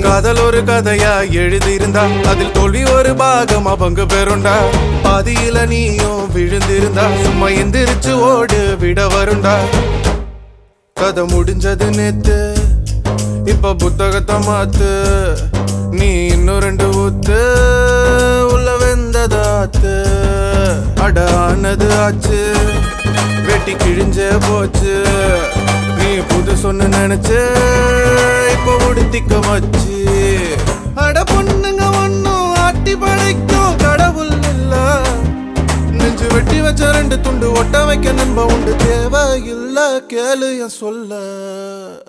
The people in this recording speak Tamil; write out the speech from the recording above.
காதல் ஒரு கதையா எழுதியிருந்தா அதில் தோல்வி ஒரு பாகமா பங்கு பெறுண்டா பாதியில நீயும் விழுந்திருந்தா சும்மா எந்திரிச்சு ஓடு விட வருண்டா கதை முடிஞ்சது நேத்து இப்ப புத்தகத்தை மாத்து நீ இன்னும் ரெண்டு ஊத்து உள்ள வெந்ததாத்து அட ஆனது ஆச்சு வெட்டி கிழிஞ்சே போச்சு நீ புது சொன்னு நினைச்சு இப்ப உடுத்திக்க வச்சு அட பொண்ணுங்க ஒன்னும் ஆட்டி படைக்கும் கடவுள் இல்ல நெஞ்சு வெட்டி வச்ச ரெண்டு துண்டு ஒட்ட வைக்க நண்ப உண்டு தேவை இல்ல கேளு என் சொல்ல